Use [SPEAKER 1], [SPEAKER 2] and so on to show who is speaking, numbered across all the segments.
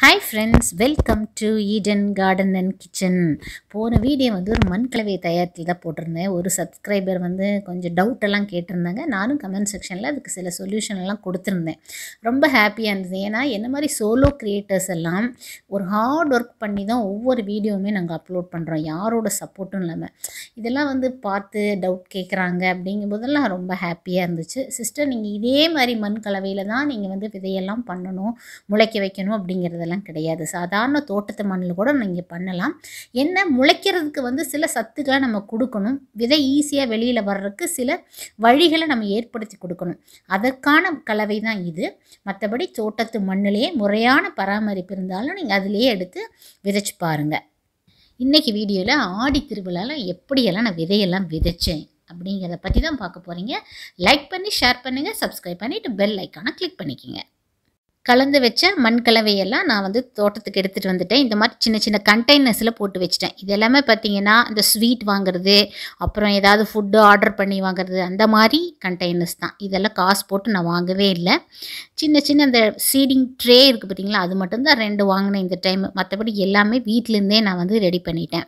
[SPEAKER 1] hi friends welcome to Eden garden and kitchen போன வீடியோ வந்து ஒரு மண் கலவையை தயாரித்து தான் போட்டிருந்தேன் ஒரு சப்ஸ்கிரைபர் வந்து கொஞ்சம் டவுட் எல்லாம் கேட்டிருந்தாங்க நானும் கமெண்ட் செக்ஷனில் அதுக்கு சில சொல்யூஷன் எல்லாம் கொடுத்துருந்தேன் ரொம்ப ஹாப்பியாக இருந்தது ஏன்னா என்ன மாதிரி சோலோ க்ரியேட்டர்ஸ் எல்லாம் ஒரு ஹார்ட் ஒர்க் பண்ணி தான் ஒவ்வொரு வீடியோவுமே நாங்கள் அப்லோட் பண்ணுறோம் யாரோட சப்போர்ட்டும் இல்லாமல் இதெல்லாம் வந்து பார்த்து டவுட் கேட்குறாங்க அப்படிங்கும்போதெல்லாம் ரொம்ப ஹாப்பியாக இருந்துச்சு சிஸ்டர் நீங்கள் இதே மாதிரி மண் கலவையில் தான் நீங்கள் வந்து விதையெல்லாம் பண்ணணும் முளைக்க வைக்கணும் அப்படிங்கிறதெல்லாம் கிடையாது சாதாரண தோட்டத்து மண்ணில் கூட நீங்கள் பண்ணலாம் என்ன முளைக்கிறதுக்கு வந்து சில சத்துக்களை நம்ம கொடுக்கணும் விதை ஈஸியாக வெளியில் வர்றதுக்கு சில வழிகளை நம்ம ஏற்படுத்தி கொடுக்கணும் அதற்கான கலவை தான் இது மற்றபடி தோட்டத்து மண்ணிலேயே முறையான பராமரிப்பு இருந்தாலும் நீங்கள் அதிலேயே எடுத்து விதைச்சு பாருங்கள் இன்றைக்கி வீடியோவில் ஆடி திருவிழாவில் எப்படியெல்லாம் நான் விதையெல்லாம் விதைச்சேன் அப்படிங்கிறத பற்றி தான் பார்க்க போகிறீங்க லைக் பண்ணி ஷேர் பண்ணுங்கள் சப்ஸ்கிரைப் பண்ணிவிட்டு பெல் ஐக்கானை கிளிக் பண்ணிக்கோங்க கலந்து வச்ச மண் கலவையெல்லாம் நான் வந்து தோட்டத்துக்கு எடுத்துகிட்டு வந்துட்டேன் இந்த மாதிரி சின்ன சின்ன கண்டெய்னர்ஸில் போட்டு வச்சிட்டேன் இது எல்லாமே பார்த்தீங்கன்னா இந்த ஸ்வீட் வாங்குறது அப்புறம் ஏதாவது ஃபுட்டு ஆர்டர் பண்ணி வாங்குறது அந்த மாதிரி கண்டெய்னர்ஸ் தான் இதெல்லாம் காசு போட்டு நான் வாங்கவே இல்லை சின்ன சின்ன அந்த சீடிங் ட்ரே இருக்குது பார்த்தீங்களா அது மட்டும்தான் ரெண்டு வாங்கினேன் இந்த டைம் மற்றபடி எல்லாமே வீட்டிலேருந்தே நான் வந்து ரெடி பண்ணிட்டேன்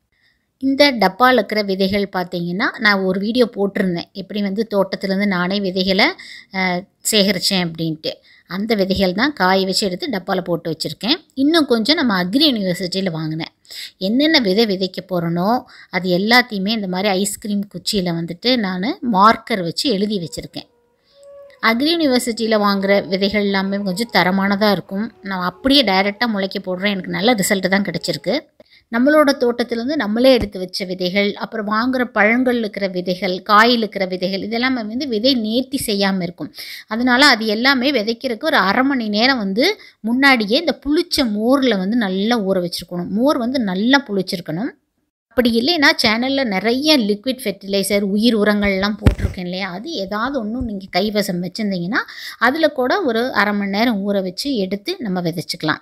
[SPEAKER 1] இந்த டப்பாவில் இருக்கிற விதைகள் பார்த்தீங்கன்னா நான் ஒரு வீடியோ போட்டிருந்தேன் எப்படி வந்து தோட்டத்துலேருந்து நானே விதைகளை சேகரித்தேன் அப்படின்ட்டு அந்த விதைகள் தான் காய வச்சு எடுத்து டப்பாவில் போட்டு வச்சுருக்கேன் இன்னும் கொஞ்சம் நம்ம அக்ரி யூனிவர்சிட்டியில் வாங்கினேன் என்னென்ன விதை விதைக்க போகிறனோ அது எல்லாத்தையுமே இந்த மாதிரி ஐஸ்கிரீம் குச்சியில் வந்துட்டு நான் மார்க்கர் வச்சு எழுதி வச்சுருக்கேன் அக்ரி யூனிவர்சிட்டியில் வாங்குகிற விதைகள் எல்லாமே கொஞ்சம் தரமானதாக இருக்கும் நான் அப்படியே டைரெக்டாக முளைக்க போடுறேன் எனக்கு நல்ல ரிசல்ட்டு தான் கிடச்சிருக்கு நம்மளோட தோட்டத்துலேருந்து நம்மளே எடுத்து வச்ச விதைகள் அப்புறம் வாங்குகிற பழங்கள் இருக்கிற விதைகள் காயில் இருக்கிற விதைகள் இதெல்லாமே வந்து விதை நேர்த்தி செய்யாமல் இருக்கும் அதனால் அது எல்லாமே விதைக்கிறதுக்கு ஒரு அரை மணி நேரம் வந்து முன்னாடியே இந்த புளிச்ச மோரில் வந்து நல்லா ஊற வச்சுருக்கணும் மோர் வந்து நல்லா புளிச்சிருக்கணும் அப்படி இல்லைன்னா சேனலில் நிறைய லிக்விட் ஃபெர்டிலைசர் உயிர் உரங்கள்லாம் போட்டிருக்கேன் இல்லையா அது ஏதாவது ஒன்றும் நீங்கள் கைவசம் வச்சுருந்தீங்கன்னா அதில் கூட ஒரு அரை மணி நேரம் ஊற வச்சு எடுத்து நம்ம விதைச்சிக்கலாம்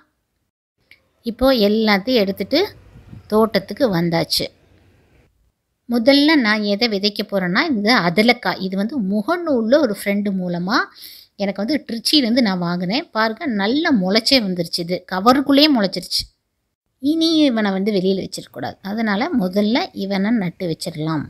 [SPEAKER 1] இப்போது எல்லாத்தையும் எடுத்துகிட்டு தோட்டத்துக்கு வந்தாச்சு முதல்ல நான் எதை விதைக்க போகிறேன்னா இந்த அதலக்காய் இது வந்து முகநூலில் ஒரு ஃப்ரெண்டு மூலமாக எனக்கு வந்து ட்ரிச்சிலேருந்து நான் வாங்கினேன் பாருங்கள் நல்லா முளைச்சே வந்துருச்சு இது கவருக்குள்ளேயே முளைச்சிருச்சு இனி இவனை வந்து வெளியில் வச்சிடக்கூடாது அதனால் முதல்ல இவனை நட்டு வச்சிடலாம்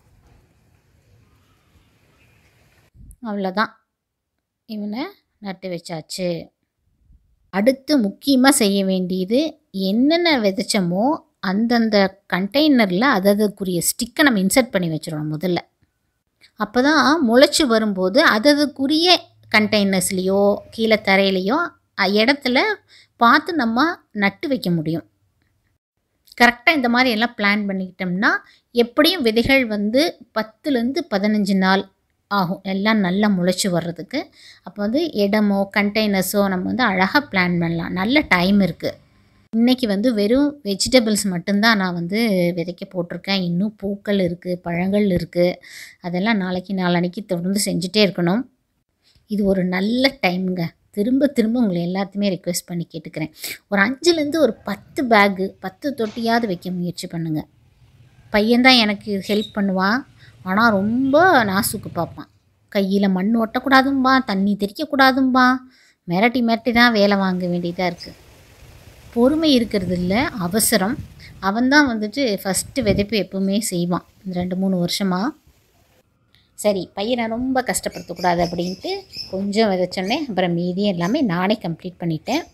[SPEAKER 1] அவ்வளோதான் இவனை நட்டு வச்சாச்சு அடுத்து முக்கியமாக செய்ய வேண்டியது என்னென்ன விதைச்சோமோ அந்தந்த கண்டெய்னரில் அததுக்குரிய ஸ்டிக்கை நம்ம இன்சர்ட் பண்ணி வச்சிடணும் முதல்ல அப்போ தான் முளைச்சி வரும்போது அததுக்குரிய கண்டெய்னர்ஸ்லேயோ கீழே தரையிலையோ இடத்துல பார்த்து நம்ம நட்டு வைக்க முடியும் கரெக்டாக இந்த மாதிரி எல்லாம் பிளான் பண்ணிக்கிட்டோம்னா எப்படியும் விதைகள் வந்து பத்துலேருந்து பதினஞ்சு நாள் ஆகும் எல்லாம் நல்லா முளைச்சி வர்றதுக்கு அப்போ வந்து இடமோ கண்டெய்னர்ஸோ நம்ம வந்து அழகாக பிளான் பண்ணலாம் நல்ல டைம் இருக்குது இன்றைக்கி வந்து வெறும் வெஜிடபிள்ஸ் மட்டும்தான் நான் வந்து விதைக்க போட்டிருக்கேன் இன்னும் பூக்கள் இருக்குது பழங்கள் இருக்குது அதெல்லாம் நாளைக்கு நாளன்னைக்கு தொடர்ந்து செஞ்சுட்டே இருக்கணும் இது ஒரு நல்ல டைமுங்க திரும்ப திரும்ப உங்களை எல்லாத்தையுமே ரெக்வெஸ்ட் பண்ணி கேட்டுக்கிறேன் ஒரு அஞ்சுலேருந்து ஒரு பத்து பேக்கு பத்து தொட்டியாவது வைக்க முயற்சி பண்ணுங்கள் பையன்தான் எனக்கு ஹெல்ப் பண்ணுவான் ஆனால் ரொம்ப நாசுக்கு பார்ப்பான் கையில் மண் ஒட்டக்கூடாதும்பா தண்ணி தெறிக்கக்கூடாதும்பா மிரட்டி மிரட்டி தான் வேலை வாங்க வேண்டியதாக இருக்குது பொறுமை இருக்கிறது இல்லை அவசரம் அவன்தான் வந்துட்டு ஃபஸ்ட்டு விதைப்பு எப்பவுமே செய்வான் இந்த ரெண்டு மூணு வருஷமாக சரி பையனை ரொம்ப கஷ்டப்படுத்தக்கூடாது அப்படின்ட்டு கொஞ்சம் விதைச்சோன்னே அப்புறம் மீதியும் எல்லாமே நானே கம்ப்ளீட் பண்ணிட்டேன்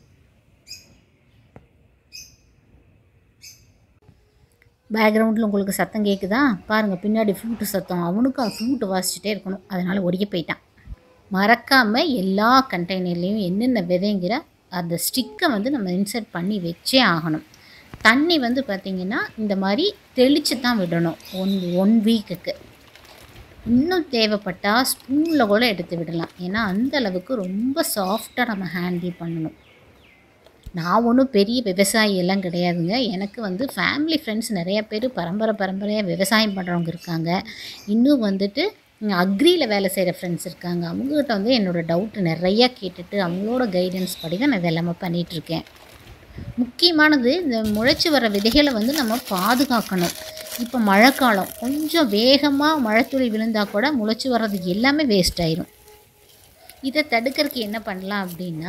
[SPEAKER 1] பேக்ரவுண்டில் உங்களுக்கு சத்தம் கேட்குதா பாருங்கள் பின்னாடி ஃப்ளூட்டு சத்தம் அவனுக்கும் ஃப்ளூட்டு வாசிச்சுட்டே இருக்கணும் அதனால் ஒடிக்க போயிட்டான் மறக்காமல் எல்லா கண்டெய்னர்லேயும் என்னென்ன விதைங்கிற அந்த ஸ்டிக்கை வந்து நம்ம இன்சர்ட் பண்ணி வச்சே ஆகணும் தண்ணி வந்து பார்த்திங்கன்னா இந்த மாதிரி தெளித்து தான் விடணும் ஒன் ஒன் வீக்குக்கு இன்னும் தேவைப்பட்டால் ஸ்பூனில் கூட எடுத்து விடலாம் ஏன்னா அந்த அளவுக்கு ரொம்ப சாஃப்டாக நம்ம ஹேண்டில் பண்ணணும் நான் ஒன்றும் பெரிய விவசாயி எல்லாம் கிடையாதுங்க எனக்கு வந்து ஃபேமிலி ஃப்ரெண்ட்ஸ் நிறைய பேர் பரம்பரை பரம்பரையாக விவசாயம் பண்ணுறவங்க இருக்காங்க இன்னும் வந்துட்டு அக்ரியில் வேலை செய்கிற ஃப்ரெண்ட்ஸ் இருக்காங்க அவங்ககிட்ட வந்து என்னோடய டவுட்டு நிறையா கேட்டுட்டு அவங்களோட கைடன்ஸ் படி தான் நான் இதெல்லாமே பண்ணிகிட்ருக்கேன் முக்கியமானது இந்த முளைச்சி வர விதைகளை வந்து நம்ம பாதுகாக்கணும் இப்போ மழைக்காலம் கொஞ்சம் வேகமாக மழைத்துளி விழுந்தால் கூட முளைச்சி வர்றது எல்லாமே வேஸ்ட் ஆயிரும் இதை தடுக்கிறதுக்கு என்ன பண்ணலாம் அப்படின்னா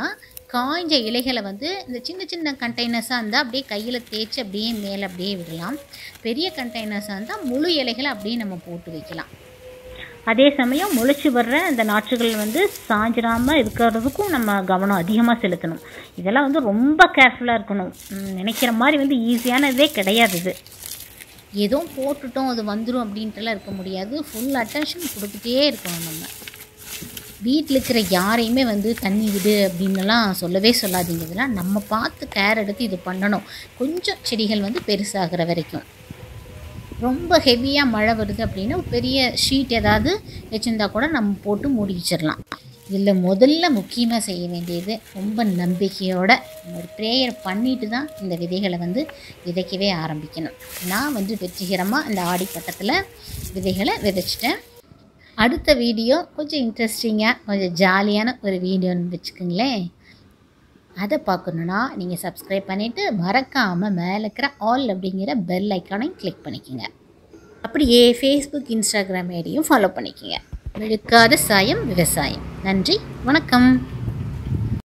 [SPEAKER 1] காய்ஞ்ச இலைகளை வந்து இந்த சின்ன சின்ன கண்டெய்னர்ஸாக இருந்தால் அப்படியே கையில் தேய்ச்சி அப்படியே மேலே அப்படியே விடலாம் பெரிய கண்டெய்னர்ஸாக இருந்தால் முழு இலைகளை அப்படியே நம்ம போட்டு வைக்கலாம் அதே சமயம் முளைச்சி வர்ற அந்த நாற்றுகள் வந்து சாஞ்சிடாமல் இருக்கிறதுக்கும் நம்ம கவனம் அதிகமாக செலுத்தணும் இதெல்லாம் வந்து ரொம்ப கேர்ஃபுல்லாக இருக்கணும் ம், நினைக்கிற மாதிரி வந்து ஈஸியானதே கிடையாது இது ஏதோ போட்டுட்டோம் அது வந்துடும் அப்படின்ட்டுலாம் இருக்க முடியாது ஃபுல் அட்டென்ஷன் கொடுத்துட்டே இருக்கணும் நம்ம வீட்டில் இருக்கிற யாரையுமே வந்து தண்ணி விடு அப்படின்னுலாம் சொல்லவே சொல்லாதீங்க இதெல்லாம் நம்ம பார்த்து கேர் எடுத்து இது பண்ணணும் கொஞ்சம் செடிகள் வந்து பெருசாகிற வரைக்கும் ரொம்ப ஹெவியாக மழை வருது அப்படின்னா ஒரு பெரிய ஷீட் ஏதாவது வச்சுருந்தா கூட நம்ம போட்டு மூடி வச்சிடலாம் இதில் முதல்ல முக்கியமாக செய்ய வேண்டியது ரொம்ப நம்பிக்கையோட ஒரு ப்ரேயர் பண்ணிட்டு தான் இந்த விதைகளை வந்து விதைக்கவே ஆரம்பிக்கணும் நான் வந்து வெற்றிகரமாக இந்த ஆடிப்பட்டத்தில் விதைகளை விதைச்சிட்டேன் அடுத்த வீடியோ கொஞ்சம் இன்ட்ரெஸ்டிங்காக கொஞ்சம் ஜாலியான ஒரு வீடியோன்னு வச்சுக்கோங்களேன் அதை பார்க்கணுன்னா நீங்கள் சப்ஸ்கிரைப் பண்ணிவிட்டு மறக்காமல் மேலே இருக்கிற ஆல் அப்படிங்கிற பெல் ஐக்கானையும் கிளிக் பண்ணிக்கோங்க அப்படியே ஃபேஸ்புக் இன்ஸ்டாகிராம் ஐடியும் ஃபாலோ பண்ணிக்கோங்க விழுக்காத சாயம் விவசாயம் நன்றி வணக்கம்